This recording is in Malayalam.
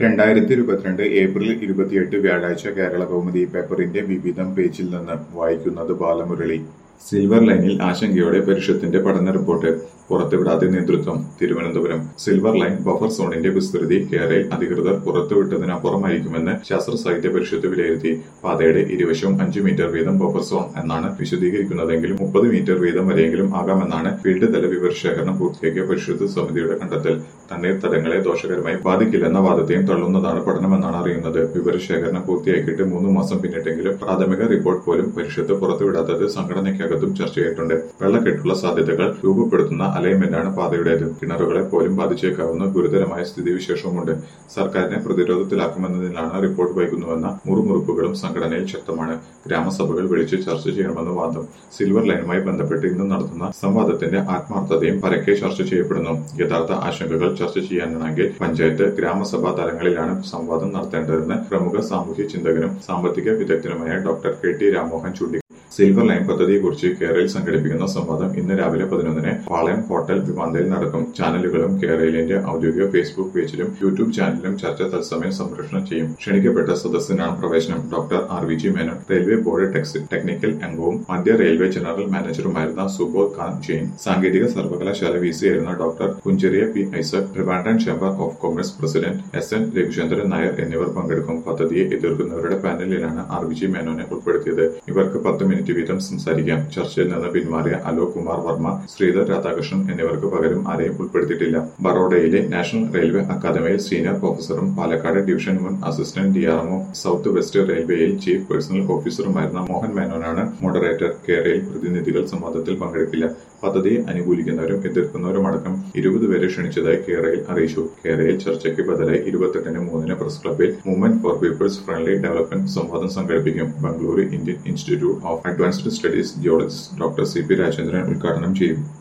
രണ്ടായിരത്തി ഇരുപത്തിരണ്ട് ഏപ്രിൽ ഇരുപത്തിയെട്ട് വ്യാഴാഴ്ച കേരള കൗമുദി പേപ്പറിന്റെ വിവിധം പേജിൽ നിന്ന് വായിക്കുന്നത് ബാലമുരളി സിൽവർ ലൈനിൽ ആശങ്കയോടെ പരിഷത്തിന്റെ പഠന റിപ്പോർട്ട് പുറത്തുവിടാതെ നേതൃത്വം തിരുവനന്തപുരം സിൽവർ ലൈൻ ബഫർ സോണിന്റെ വിസ്തൃതി കേരളയിൽ അധികൃതർ പുറത്തുവിട്ടതിനപ്പുറമായിരിക്കുമെന്ന് ശാസ്ത്ര സാഹിത്യ പരിഷത്ത് വിലയിരുത്തി പാതയുടെ ഇരുവശവും അഞ്ച് മീറ്റർ വീതം ബഫർ സോൺ എന്നാണ് വിശദീകരിക്കുന്നതെങ്കിലും മുപ്പത് മീറ്റർ വീതം വരെയെങ്കിലും ആകാമെന്നാണ് ഫീൽഡ് തല വിവരശേഖരണം പൂർത്തിയാക്കിയ പരിഷത്ത് സമിതിയുടെ കണ്ടെത്തൽ തണ്ണീർത്തടങ്ങളെ ദോഷകരമായി ബാധിക്കില്ലെന്ന വാദത്തെയും തള്ളുന്നതാണ് പഠനമെന്നാണ് അറിയുന്നത് വിവരശേഖരണം പൂർത്തിയാക്കിയിട്ട് മൂന്ന് മാസം പിന്നിട്ടെങ്കിലും പ്രാഥമിക റിപ്പോർട്ട് പോലും പരിഷത്ത് പുറത്തുവിടാത്തത് സംഘടനയ്ക്കകത്തും ചർച്ചയായിട്ടുണ്ട് വെള്ളക്കെട്ടുള്ള സാധ്യതകൾ രൂപപ്പെടുത്തുന്ന അലൈൻമെന്റാണ് പാതയുടേത് കിണറുകളെ പോലും ബാധിച്ചേക്കാവുന്ന ഗുരുതരമായ സ്ഥിതിവിശേഷവുമുണ്ട് സർക്കാരിനെ പ്രതിരോധത്തിലാക്കുമെന്നതിനാണ് റിപ്പോർട്ട് വൈകുന്നുവെന്ന മുറുമുറുപ്പുകളും സംഘടനയിൽ ശക്തമാണ് ഗ്രാമസഭകൾ വിളിച്ച് ചർച്ച ചെയ്യണമെന്ന വാദം സിൽവർ ലൈനുമായി ബന്ധപ്പെട്ട് ഇന്ന് നടത്തുന്ന സംവാദത്തിന്റെ ആത്മാർത്ഥതയും പരക്കെ ചർച്ച ചെയ്യപ്പെടുന്നു യഥാർത്ഥ ആശങ്കകൾ ചർച്ച ചെയ്യാനാണെങ്കിൽ പഞ്ചായത്ത് ഗ്രാമസഭാ തലങ്ങളിലാണ് സംവാദം നടത്തേണ്ടതെന്ന് പ്രമുഖ സാമൂഹ്യ ചിന്തകനും സാമ്പത്തിക വിദഗ്ധനുമായ ഡോക്ടർ കെ ടി രാമോഹൻ ചൂണ്ടി സിൽവർ ലൈൻ പദ്ധതിയെക്കുറിച്ച് കേരളയിൽ സംഘടിപ്പിക്കുന്ന സംവാദം ഇന്ന് രാവിലെ പതിനൊന്നിന് പാളയം ഹോട്ടൽ വിമാനയിൽ നടക്കും ചാനലുകളും കേരളിന്റെ ഔദ്യോഗിക ഫേസ്ബുക്ക് പേജിലും യൂട്യൂബ് ചാനലിലും ചർച്ച തത്സമയം സംപ്രേഷണം ചെയ്യും ക്ഷണിക്കപ്പെട്ട സദസ്സിനാണ് പ്രവേശനം doctor R V G Menon railway board ടെക്സ് ടെക്നിക്കൽ അംഗവും മധ്യ റെയിൽവേ ജനറൽ മാനേജറുമായിരുന്ന സുബോധ് ഖാൻ ജെയിൻ സാങ്കേതിക സർവകലാശാല വി സി ആയിരുന്ന doctor Kuncheria P Isaac Trivandrum chamber of commerce president S N Ravichandran Nair എന്നിവർ പങ്കെടുക്കും പദ്ധതിയെ എതിർക്കുന്നവരുടെ പാനലിലാണ് ആർ വി ജി മേനോനെ ഉൾപ്പെടുത്തിയത് ഇവർക്ക് പത്ത് മിനിറ്റ് വീതം സംസാരിക്കാം ചർച്ചയിൽ നിന്ന് പിന്മാറിയ അലോക് കുമാർ വർമ്മ ശ്രീധർ രാധാകൃഷ്ണൻ എന്നിവർക്ക് പകരം ആരെയും ഉൾപ്പെടുത്തിയിട്ടില്ല ബറോഡയിലെ നാഷണൽ റെയിൽവേ അക്കാദമിയിൽ സീനിയർ പ്രൊഫസറും പാലക്കാട് ഡിവിഷൻ മുൻ അസിസ്റ്റന്റ് ഡിആർഎംഒ സൗത്ത് വെസ്റ്റ് റെയിൽവേയിൽ ചീഫ് പേഴ്സണൽ ഓഫീസറുമായിരുന്ന മോഹൻ മേനോനാണ് മോഡറേറ്റർ കേരളയിൽ പ്രതിനിധികൾ സംവാദത്തിൽ പങ്കെടുക്കില്ല പദ്ധതിയെ അനുകൂലിക്കുന്നവരും എതിർക്കുന്നവരുമടക്കം ഇരുപത് പേരെ ക്ഷണിച്ചതായി കേരളയിൽ അറിയിച്ചു കേരളയിൽ ചർച്ചയ്ക്ക് ബദലായി ഇരുപത്തെട്ടിന് മൂന്നിന് പ്രസ് ക്ലബിൽ movement for people's friendly development സംവാദം സംഘടിപ്പിക്കും Bengaluru Indian institute of advanced studies geologist doctor C P Rajendran ഉദ്ഘാടനം ചെയ്യും